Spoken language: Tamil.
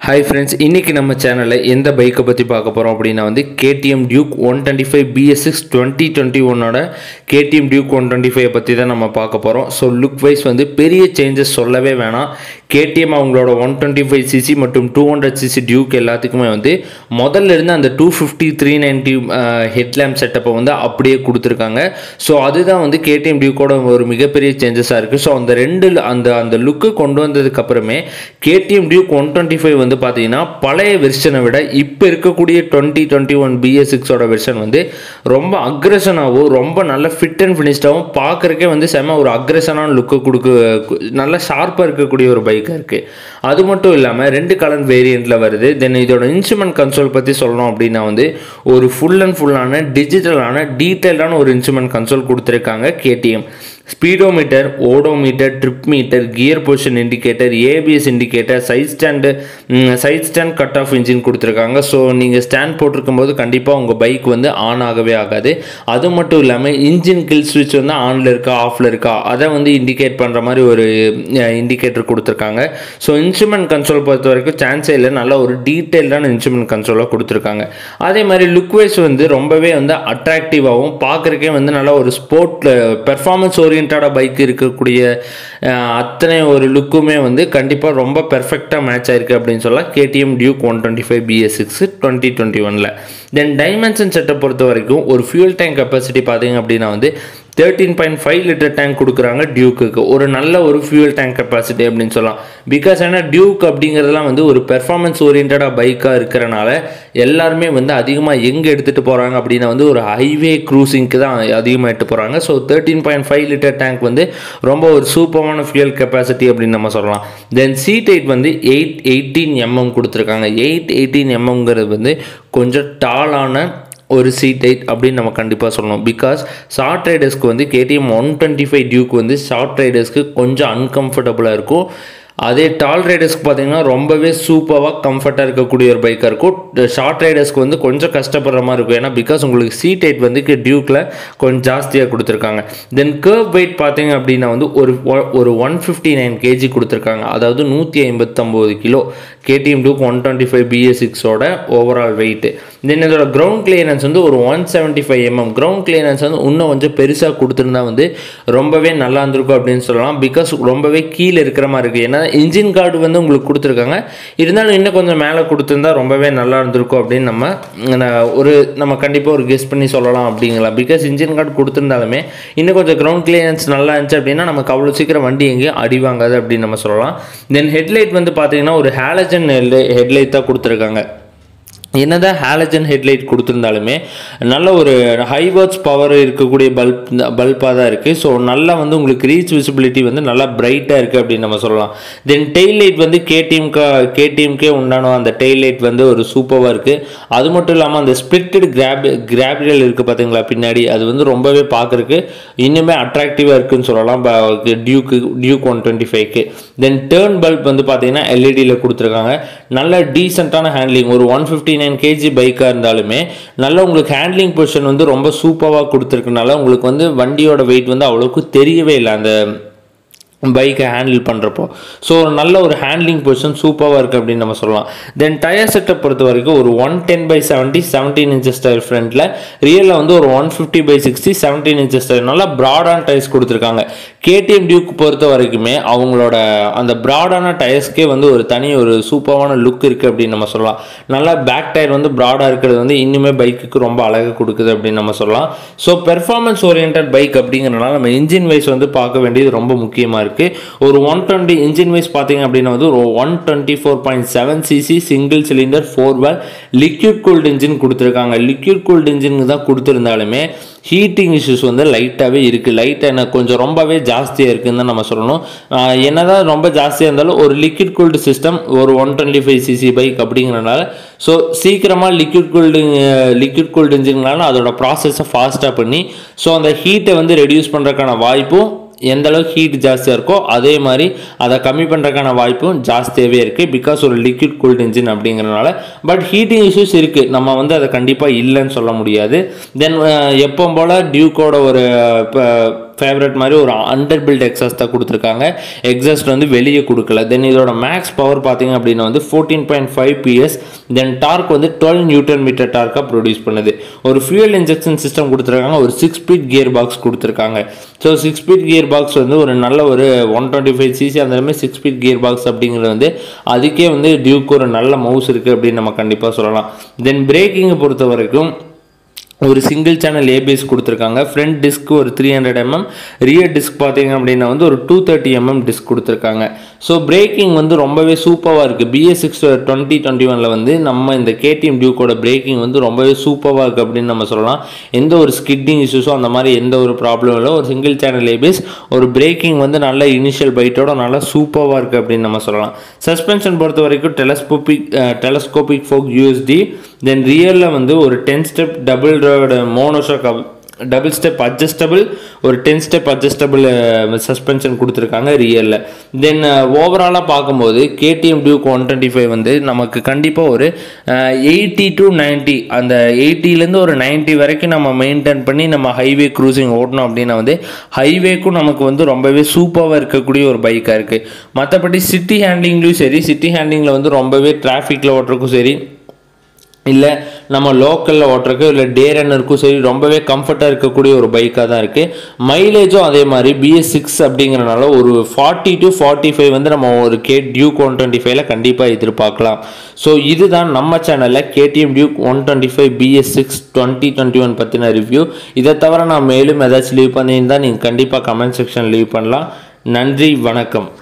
ஹாய் ஃப்ரெண்ட்ஸ் இன்றைக்கி நம்ம சேனலில் எந்த பைக்கை பற்றி பார்க்க போகிறோம் அப்படின்னா வந்து KTM Duke one twenty five BS six twenty twenty ஒன்னோட KTM Duke one twenty five பற்றி தான் நம்ம பார்க்க போகிறோம் ஸோ லுக் வைஸ் வந்து பெரிய சேஞ்சஸ் சொல்லவே வேணாம் கேடிஎம் அவங்களோட ஒன் டுவெண்ட்டி ஃபைவ் சிசி மற்றும் டூ ஹண்ட்ரட் சிசி டியூக் எல்லாத்துக்குமே வந்து முதல்ல இருந்து அந்த two fifty three ninety headlamp செட்டப்பை வந்து அப்படியே கொடுத்துருக்காங்க ஸோ அதுதான் வந்து கேடிஎம் டியூக்கோட ஒரு மிகப்பெரிய சேஞ்சஸாக இருக்குது ஸோ அந்த ரெண்டு அந்த அந்த லுக்கு கொண்டு வந்ததுக்கு அப்புறமே KTM Duke one twenty five வந்து பார்த்தீங்கன்னா பழைய வெர்ஷனை விட இப்போ இருக்கக்கூடிய டுவெண்ட்டி டுவெண்ட்டி ஒன் பிஎஸ் சிக்ஸோட வெர்ஷன் வந்து ரொம்ப அக்ரெஷனாகவும் ரொம்ப நல்ல ஃபிட் அண்ட் ஃபினிஷ்டாகவும் பார்க்குறக்கே வந்து செம ஒரு அக்ரெஷனான லுக்கு கொடுக்க நல்ல ஷார்ப்பாக இருக்கக்கூடிய ஒரு பைக்காக இருக்குது அது மட்டும் இல்லாமல் ரெண்டு கலர் வேரியண்ட்டில் வருது தென் இதோட இன்ஸ்ட்ருமெண்ட் கன்சோல் பற்றி சொல்லணும் அப்படின்னா வந்து ஒரு ஃபுல் அண்ட் ஃபுல்லான டிஜிட்டலான டீட்டெயிலான ஒரு இன்ஸ்ட்ருமெண்ட் கன்சோல் கொடுத்துருக்காங்க KTM speedometer odometer trip meter gear position indicator ABS indicator side stand side stand cut off engine கொடுத்துருக்காங்க ஸோ நீங்கள் ஸ்டாண்ட் போட்டிருக்கும் போது கண்டிப்பாக உங்கள் பைக் வந்து ஆன் ஆகவே ஆகாது அது மட்டும் இல்லாமல் இன்ஜின் கில் ஸ்விட்ச் வந்து ஆனில் இருக்கா ஆஃபில் இருக்கா அதை வந்து இண்டிகேட் பண்ணுற மாதிரி ஒரு இண்டிகேட்டர் கொடுத்துருக்காங்க ஸோ இன்ஸ்ட்ருமெண்ட் கன்சோல் பொறுத்த வரைக்கும் சான்ஸே இல்லை நல்ல ஒரு டீட்டெயில்டான இன்ஸ்ட்ருமெண்ட் கன்சோலாக கொடுத்துருக்காங்க அதே மாதிரி லுக் வைஸ் வந்து ரொம்பவே வந்து அட்ராக்டிவாகவும் பார்க்குறக்கே வந்து நல்லா ஒரு ஸ்போர்ட் பெர்ஃபார்மன்ஸ் ஓரியன்டாக பைக் இருக்கக்கூடிய அஹ், அத்தனை ஒரு லுக்குமே வந்து கண்டிப்பாக ரொம்ப பெர்ஃபெக்டாக மேட்ச் ஆயிருக்கு அப்படின்னு சொல்லலாம் KTM Duke one twenty five BS six twenty twenty ஒனில் தென் டைமென்ஷன் செட்டை பொறுத்த வரைக்கும் ஒரு ஃபியூல் டேங்க் கெப்பாசிட்டி பார்த்தீங்க அப்படின்னா வந்து thirteen point five litre tank கொடுக்குறாங்க டியூக்குக்கு ஒரு நல்ல ஒரு ஃபியூல் டேங்க் கெப்பாசிட்டி அப்படின்னு சொல்லலாம் பிகாஸ் ஏன்னா டியூக் அப்படிங்கிறதுலாம் வந்து ஒரு பெர்ஃபார்மன்ஸ் ஓரியன்டாக பைக்காக இருக்கிறனால எல்லாருமே வந்து அதிகமாக எங்கே எடுத்துகிட்டு போகிறாங்க அப்படின்னா வந்து ஒரு ஹைவே க்ரூசிங்க்கு தான் அதிகமாக எடுத்து போகிறாங்க so thirteen point five litre tank வந்து ரொம்ப ஒரு சூப்பரான ஃபியூல் கெப்பாசிட்டி அப்படின்னு நம்ம சொல்லலாம் தென் சீட் எயிட் வந்து எயிட் எயிட்டீன் எம்எம் கொடுத்துருக்காங்க எயிட் எயிட்டீன் எம்எம்ங்கிறது வந்து கொஞ்சம் டாலான ஒரு சீட் எயிட் அப்படின்னு நம்ம கண்டிப்பாக சொல்லணும் பிகாஸ் ஷார்ட் ரைடர்ஸ்க்கு வந்து கேடிஎம் ஒன் டுவெண்ட்டி ஃபைவ் டியூக்கு வந்து ஷார்ட் ரைடர்ஸ்க்கு கொஞ்சம் அன்கம்ஃபர்டபுளாக இருக்கும் அதே டால் ரைடர்ஸ்க்கு பார்த்தீங்கன்னா ரொம்பவே சூப்பராக கம்ஃபர்ட்டாக இருக்கக்கூடிய ஒரு பைக்காக இருக்கும் ஷார்ட் ரைடர்ஸ்க்கு வந்து கொஞ்சம் கஷ்டப்படுற மாதிரி இருக்கும் ஏன்னா பிகாஸ் உங்களுக்கு சீட் எயிட் வந்து டியூக்கில் கொஞ்சம் ஜாஸ்தியாக கொடுத்துருக்காங்க தென் கர்வ் வெயிட் பார்த்தீங்க அப்படின்னா வந்து ஒரு ஒரு ஒன் ஃபிஃப்டி நைன் கேஜி கொடுத்துருக்காங்க அதாவது நூற்றி ஐம்பத்தொம்போது kilo KTM Duke one twenty five BS சிக்ஸோட ஓவரால் வெயிட்டு தென் இதோட கிரவுண்ட் கிளியரன்ஸ் வந்து ஒரு one seventy five MM ground clearance வந்து இன்னும் கொஞ்சம் பெருசாக கொடுத்துருந்தா வந்து ரொம்பவே நல்லா இருந்திருக்கும் அப்படின்னு சொல்லலாம் பிகாஸ் ரொம்பவே கீழே இருக்கிற மாதிரி இருக்குது ஏன்னா இன்ஜின் கார்டு வந்து உங்களுக்கு கொடுத்துருக்காங்க இருந்தாலும் இன்னும் கொஞ்சம் மேலே கொடுத்துருந்தா ரொம்பவே நல்லா இருந்திருக்கும் அப்படின்னு நம்ம நான் ஒரு நம்ம கண்டிப்பாக ஒரு கெஸ் பண்ணி சொல்லலாம் அப்படிங்களா பிகாஸ் இன்ஜின் கார்டு கொடுத்துருந்தாலுமே இன்னும் கொஞ்சம் கிரவுண்ட் கிளியரன்ஸ் நல்லா இருந்துச்சு அப்படின்னா நமக்கு அவ்வளோ சீக்கிரம் வண்டி எங்கேயும் அடி வாங்காது அப்படின்னு நம்ம சொல்லலாம் தென் ஹெட்லைட் வந்து பார்த்தீங்கன்னா ஒரு ஹேலஜன் ஹெட்லைட் தான் கொடுத்துருக்காங்க என்னதான் ஹாலஜன் ஹெட்லைட் கொடுத்துருந்தாலுமே நல்ல ஒரு ஹை வாட்ச் பவர் இருக்கக்கூடிய பல்ப் பல்பாக தான் இருக்குது ஸோ நல்லா வந்து உங்களுக்கு ரீச் விசிபிலிட்டி வந்து நல்லா பிரைட்டாக இருக்குது அப்படின்னு நம்ம சொல்லலாம் தென் டெய்ல் லைட் வந்து கேடிஎம்கா கேடிஎம்கே உண்டான அந்த டெய்ல் லைட் வந்து ஒரு சூப்பராக இருக்குது அது மட்டும் இல்லாமல் அந்த ஸ்பிளிட்டட் கிராப் கிராபியல் இருக்குது பார்த்தீங்களா பின்னாடி அது வந்து ரொம்பவே பார்க்குறக்கு இன்னுமே அட்ராக்டிவாக இருக்குன்னு சொல்லலாம் டியூக்கு டியூக் ஒன் டுவெண்ட்டி ஃபைவ்க்கு தென் டேர்ன் பல்ப் வந்து பார்த்தீங்கன்னா எல்இடியில் கொடுத்துருக்காங்க நல்ல டீசெண்டான ஹேண்ட்லிங் ஒரு ஒன் ஃபிஃப்டி நைன் கேஜி பைக்காக இருந்தாலுமே நல்ல உங்களுக்கு ஹேண்ட்லிங் பொசிஷன் வந்து ரொம்ப சூப்பராக கொடுத்துருக்கனால உங்களுக்கு வந்து வண்டியோட வெயிட் வந்து அவ்வளோக்கு தெரியவே இல்லை அந்த பைக்கை ஹேண்டில் பண்ணுறப்போ ஸோ ஒரு நல்ல ஒரு ஹேண்ட்லிங் பொசிஷன் சூப்பராக இருக்குது அப்படின்னு நம்ம சொல்லலாம் தென் டயர் செட்டப் பொறுத்த வரைக்கும் ஒரு one ten by seventy seventeen inches tyre ஃப்ரண்ட்டில் ரியலில் வந்து ஒரு one fifty by sixty seventeen inches tyre நல்லா ப்ராடான டயர்ஸ் கொடுத்துருக்காங்க கேடிஎம் டியூக் பொறுத்த வரைக்குமே அவங்களோட அந்த ப்ராடான டயர்ஸ்க்கே வந்து ஒரு தனி ஒரு சூப்பரான லுக் இருக்குது அப்படின்னு நம்ம சொல்லலாம் நல்லா பேக் டயர் வந்து ப்ராடாக இருக்கிறது வந்து இன்னுமே பைக்குக்கு ரொம்ப அழகு கொடுக்குது அப்படின்னு நம்ம சொல்லலாம் ஸோ பெர்ஃபார்மன்ஸ் ஓரியன்ட் பைக் அப்படிங்கிறனால நம்ம இன்ஜின் வைஸ் வந்து பார்க்க வேண்டியது ரொம்ப முக்கியமாக இருக்குது ஒரு ஒன் டுவெண்ட்டி இன்ஜின் வைஸ் பார்த்தீங்க அப்படின்னா வந்து ஒரு one twenty four point seven CC single cylinder four valve liquid cooled engine கொடுத்துருக்காங்க லிக்யூட் கூல்டு இன்ஜின் தான் கொடுத்துருந்தாலுமே ஹீட்டிங் இஷ்யூஸ் வந்து லைட்டாகவே இருக்குது லைட்டாக எனக்கு கொஞ்சம் ரொம்பவே ஜாஸ்தியாக இருக்குன்னு தான் நம்ம சொல்லணும் ஆஹ் என்னதான் ரொம்ப ஜாஸ்தியாக இருந்தாலும் ஒரு லிக்விட் கூல்டு சிஸ்டம் ஒரு one twenty five CC bike அப்படிங்கிறனால ஸோ சீக்கிரமாக லிக்விட் கூல்டு லிக்விட் கூல்டு இன்ஜின்னால அதோட ப்ராசஸை ஃபாஸ்ட்டாக பண்ணி ஸோ அந்த ஹீட்டை வந்து ரெடியூஸ் பண்ணுறதுக்கான வாய்ப்பும் எந்த அளவுக்கு ஹீட் ஜாஸ்தியாக இருக்கோ அதே மாதிரி அதை கம்மி பண்ணுறதுக்கான வாய்ப்பும் ஜாஸ்தியாகவே இருக்குது பிகாஸ் ஒரு லிக்விட் கூல்ட் இன்ஜின் அப்படிங்கிறனால பட் ஹீட்டிங் இஷ்யூஸ் இருக்குது நம்ம வந்து அதை கண்டிப்பாக இல்லைன்னு சொல்ல முடியாது தென் எப்போ போல் டியூக்கோட ஒரு இப்போ ஃபேவரட் மாதிரி ஒரு அண்டர் பில்ட் எக்ஸாஸ்ட் தான் கொடுத்துருக்காங்க எக்ஸாஸ்ட் வந்து வெளியே கொடுக்கல தென் இதோட மேக்ஸ் பவர் பார்த்தீங்க அப்படின்னா வந்து fourteen point five PS then torque வந்து டுவெல் நியூட்டன் மீட்டர் டார்க்காக ப்ரொடியூஸ் பண்ணுது ஒரு ஃபியூயல் இன்ஜெக்ஷன் சிஸ்டம் கொடுத்துருக்காங்க ஒரு சிக்ஸ் ஸ்பீட் கியர் பாக்ஸ் கொடுத்துருக்காங்க so six speed gear box வந்து ஒரு நல்ல ஒரு ஒன் டுவெண்ட்டி ஃபைவ் சிசி அந்த மாதிரி சிக்ஸ் ஸ்பீட் கியர் பாக்ஸ் அப்படிங்கிறது வந்து அதுக்கே வந்து டியூக்கு ஒரு நல்ல மவுஸ் இருக்குது அப்படின்னு நம்ம கண்டிப்பாக சொல்லலாம் தென் பிரேக்கிங்கை பொறுத்த வரைக்கும் ஒரு சிங்கிள் சேனல் ஏபிஎஸ் கொடுத்துருக்காங்க ஃப்ரண்ட் டிஸ்க் ஒரு three hundred MM rear disc பார்த்தீங்க அப்படின்னா வந்து ஒரு டூ தேர்ட்டி எம்எம் டிஸ்க் கொடுத்துருக்காங்க ஸோ பிரேக்கிங் வந்து ரொம்பவே சூப்பராக இருக்குது பிஎஸ் சிக்ஸ் டுவெண்ட்டி டுவெண்ட்டி ஒனில் வந்து நம்ம இந்த கேடிஎம் டியூக்கோட பிரேக்கிங் வந்து ரொம்பவே சூப்பராக இருக்குது அப்படின்னு நம்ம சொல்லலாம் எந்த ஒரு ஸ்கிட்டிங் இஷ்யூஸோ அந்த மாதிரி எந்த ஒரு ப்ராப்ளம் இல்லை ஒரு சிங்கிள் சேனல் ஏபிஎஸ் ஒரு பிரேக்கிங் வந்து நல்ல இனிஷியல் பைட்டோட நல்லா சூப்பராக இருக்குது அப்படின்னு நம்ம சொல்லலாம் சஸ்பென்ஷன் பொறுத்த வரைக்கும் telescopic telescopic fork USD then ரியரில் வந்து ஒரு ten step double monoshock double step adjustable ஒரு டென் ஸ்டெப் அட்ஜஸ்டபிள் சஸ்பென்ஷன் கொடுத்துருக்காங்க ரியலில் தென் ஓவராலாக பார்க்கும்போது KTM Duke one twenty five வந்து நமக்கு கண்டிப்பாக ஒரு எயிட்டி டு நைன்ட்டி அந்த எயிட்டிலேருந்து ஒரு நைன்ட்டி வரைக்கும் நம்ம மெயின்டைன் பண்ணி நம்ம ஹைவே க்ரூசிங் ஓட்டணும் அப்படின்னா வந்து ஹைவேக்கும் நமக்கு வந்து ரொம்பவே சூப்பராக இருக்கக்கூடிய ஒரு பைக்காக இருக்குது மற்றபடி சிட்டி ஹேண்ட்லிங்லேயும் சரி சிட்டி ஹேண்ட்லிங்கில் வந்து ரொம்பவே டிராஃபிக்கில் ஓட்டுறதுக்கும் சரி இல்லை நம்ம லோக்கலில் ஓட்டுறக்கு இல்லை டே ரன்னருக்கும் சரி ரொம்பவே கம்ஃபர்ட்டாக இருக்கக்கூடிய ஒரு பைக்காக தான் இருக்குது மைலேஜும் அதே மாதிரி பிஎஸ் சிக்ஸ் அப்படிங்கிறனால ஒரு ஃபார்ட்டி டு ஃபார்ட்டி ஃபைவ் வந்து நம்ம ஒரு கே டியூக் ஒன் டுவெண்ட்டி ஃபைவ்ல கண்டிப்பாக எதிர்பார்க்கலாம் ஸோ இதுதான் நம்ம சேனலில் KTM Duke one twenty five BS six twenty twenty one பற்றின ரிவ்யூ இதை தவிர நான் மேலும் ஏதாச்சும் லீவ் பண்ணியிருந்தால் நீங்கள் கண்டிப்பாக கமெண்ட் செக்ஷன் லீவ் பண்ணலாம் நன்றி வணக்கம்